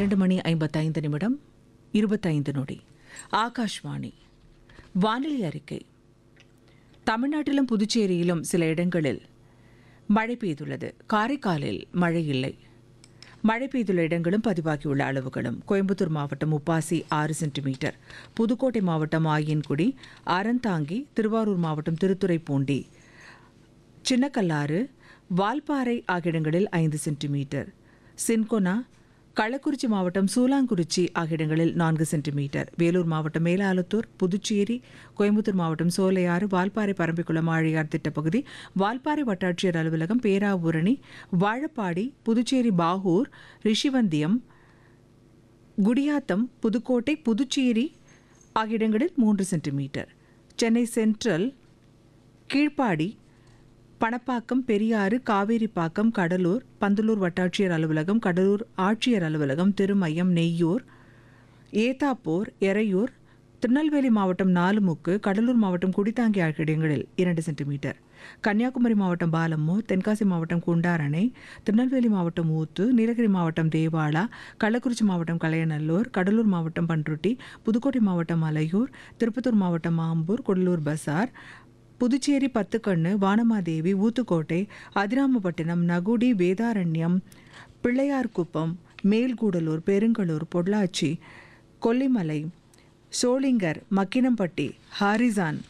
இரண்டு மணி ஐம்பத்தைந்து நிமிடம் இருபத்தைந்து நொடி ஆகாஷ்வாணி வானிலை அறிக்கை தமிழ்நாட்டிலும் புதுச்சேரியிலும் சில இடங்களில் மழை பெய்துள்ளது காரைக்காலில் மழை இல்லை மழை பெய்துள்ள இடங்களும் பதிவாகியுள்ள அளவுகளும் கோயம்புத்தூர் மாவட்டம் உப்பாசி ஆறு சென்டிமீட்டர் புதுக்கோட்டை மாவட்டம் ஆயன்குடி அறந்தாங்கி திருவாரூர் மாவட்டம் திருத்துறைப்பூண்டி சின்னக்கல்லாறு வால்பாறை ஆகிய இடங்களில் ஐந்து சென்டிமீட்டர் சின்கொனா கள்ளக்குறிச்சி மாவட்டம் சூலாங்குறிச்சி ஆகிய இடங்களில் நான்கு சென்டிமீட்டர் வேலூர் மாவட்டம் மேலாலத்தூர் புதுச்சேரி கோயம்புத்தூர் மாவட்டம் சோலையாறு வால்பாறை பரம்பிக்குளம் ஆழியார் திட்டப்பகுதி வால்பாறை வட்டாட்சியர் அலுவலகம் பேராவூரணி வாழப்பாடி புதுச்சேரி பாகூர் ரிஷிவந்தியம் குடியாத்தம் புதுக்கோட்டை புதுச்சேரி ஆகிய இடங்களில் மூன்று சென்டிமீட்டர் சென்னை சென்ட்ரல் கீழ்ப்பாடி பணப்பாக்கம் பெரியாறு காவேரிப்பாக்கம் கடலூர் பந்தலூர் வட்டாட்சியர் அலுவலகம் கடலூர் ஆட்சியர் அலுவலகம் திருமயம் நெய்யூர் ஏத்தாப்பூர் எறையூர் திருநெல்வேலி மாவட்டம் நாலுமுக்கு கடலூர் மாவட்டம் குடித்தாங்கி ஆகிய இடங்களில் இரண்டு சென்டிமீட்டர் கன்னியாகுமரி மாவட்டம் பாலம்மூர் தென்காசி மாவட்டம் குண்டாரணை திருநெல்வேலி மாவட்டம் ஊத்து நீலகிரி மாவட்டம் தேவாலா கள்ளக்குறிச்சி மாவட்டம் கலையநல்லூர் கடலூர் மாவட்டம் பன்ருட்டி புதுக்கோட்டை மாவட்டம் அலையூர் திருப்பத்தூர் மாவட்டம் ஆம்பூர் கொடலூர் பசார் புதுச்சேரி பத்துக்கண்ணு வானமாதேவி ஊத்துக்கோட்டை அதிராமப்பட்டினம் நகுடி வேதாரண்யம் பிள்ளையார்குப்பம் மேல்கூடலூர் பெருங்களூர் பொள்ளாச்சி கொல்லிமலை சோளிங்கர் மக்கினம்பட்டி ஹாரிசான்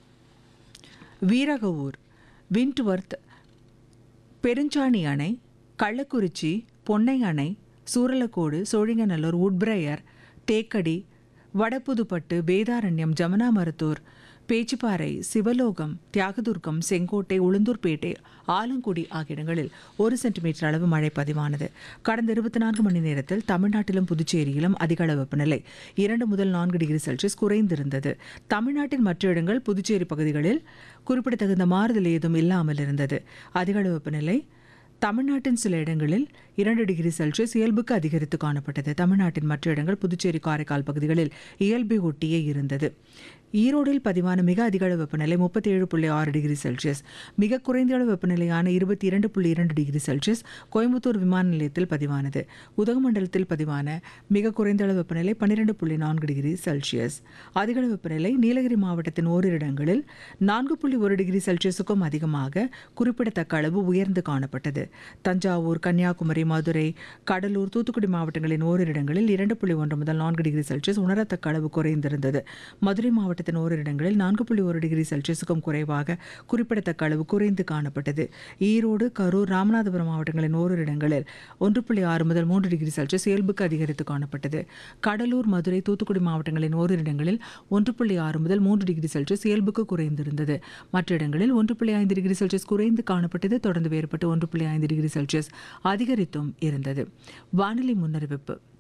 வீரகவூர் விண்ட்வர்த் பெருஞ்சாணி அணை கள்ளக்குறிச்சி பொன்னை அணை சூரலக்கோடு சோழிங்கநல்லூர் உட்பிரையர் தேக்கடி வடபுதுப்பட்டு வேதாரண்யம் ஜமுனா மருத்தூர் பேச்சுப்பாறை சிவலோகம் தியாகதுர்கம் செங்கோட்டை உளுந்தூர்பேட்டை ஆலங்குடி ஆகிய இடங்களில் ஒரு சென்டிமீட்டர் அளவு மழை பதிவானது கடந்த இருபத்தி நான்கு மணி நேரத்தில் தமிழ்நாட்டிலும் புதுச்சேரியிலும் அதிக அளவு வெப்பநிலை இரண்டு முதல் நான்கு டிகிரி செல்சியஸ் குறைந்திருந்தது தமிழ்நாட்டின் மற்ற இடங்கள் புதுச்சேரி பகுதிகளில் குறிப்பிடத்தகுந்த மாறுதல் ஏதும் இல்லாமல் இருந்தது அதிக அளவு வெப்பநிலை தமிழ்நாட்டின் சில இடங்களில் இரண்டு டிகிரி செல்சியஸ் இயல்புக்கு அதிகரித்து காணப்பட்டது தமிழ்நாட்டின் மற்ற இடங்கள் புதுச்சேரி காரைக்கால் பகுதிகளில் இயல்பை ஒட்டியே இருந்தது ஈரோடில் பதிவான மிக அதிக அளவு வெப்பநிலை முப்பத்தி ஏழு புள்ளி ஆறு டிகிரி செல்சியஸ் மிக குறைந்த அளவு வெப்பநிலையான இருபத்தி இரண்டு புள்ளி இரண்டு டிகிரி செல்சியஸ் கோயம்புத்தூர் விமான நிலையத்தில் பதிவானது உதகமண்டலத்தில் பதிவான மிக குறைந்த அளவு வெப்பநிலை பன்னிரெண்டு புள்ளி நான்கு டிகிரி செல்சியஸ் அதிக அளவு வெப்பநிலை நீலகிரி மாவட்டத்தின் ஓரிரு இடங்களில் நான்கு புள்ளி ஒரு டிகிரி செல்சியஸுக்கும் அதிகமாக குறிப்பிடத்தக்க அளவு உயர்ந்து காணப்பட்டது தஞ்சாவூர் கன்னியாகுமரி மதுரை கடலூர் தூத்துக்குடி மாவட்டங்களின் ஓரிரு இடங்களில் இரண்டு புள்ளி ஒன்று முதல் நான்கு டிகிரி செல்சியஸ் உணரத்தக்க அளவு குறைந்திருந்தது மதுரை மாவட்டத்தின் ஓரிரு இடங்களில் நான்கு புள்ளி ஒரு டிகிரி செல்சியஸுக்கும் குறைவாக குறிப்பிடத்தக்க அளவு குறைந்து காணப்பட்டது ஈரோடு கரூர் ராமநாதபுரம் மாவட்டங்களின் ஓரிரு இடங்களில் ஒன்று புள்ளி ஆறு முதல் மூன்று டிகிரி செல்சியஸ் இயல்புக்கு அதிகரித்து காணப்பட்டது கடலூர் மதுரை தூத்துக்குடி மாவட்டங்களின் ஓரிரு இடங்களில் ஒன்று புள்ளி ஆறு முதல் மூன்று டிகிரி செல்சியஸ் இயல்புக்கு குறைந்திருந்தது மற்ற இடங்களில் ஒன்று புள்ளி ஐந்து டிகிரி செல்சியஸ் குறைந்து காணப்பட்டது தொடர்ந்து வேறுபட்டு ஒன்று புள்ளி ஐந்து டிகிரி செல்சியஸ் அதிகரித்தும் இருந்தது வானிலை முன்னறிவிப்பு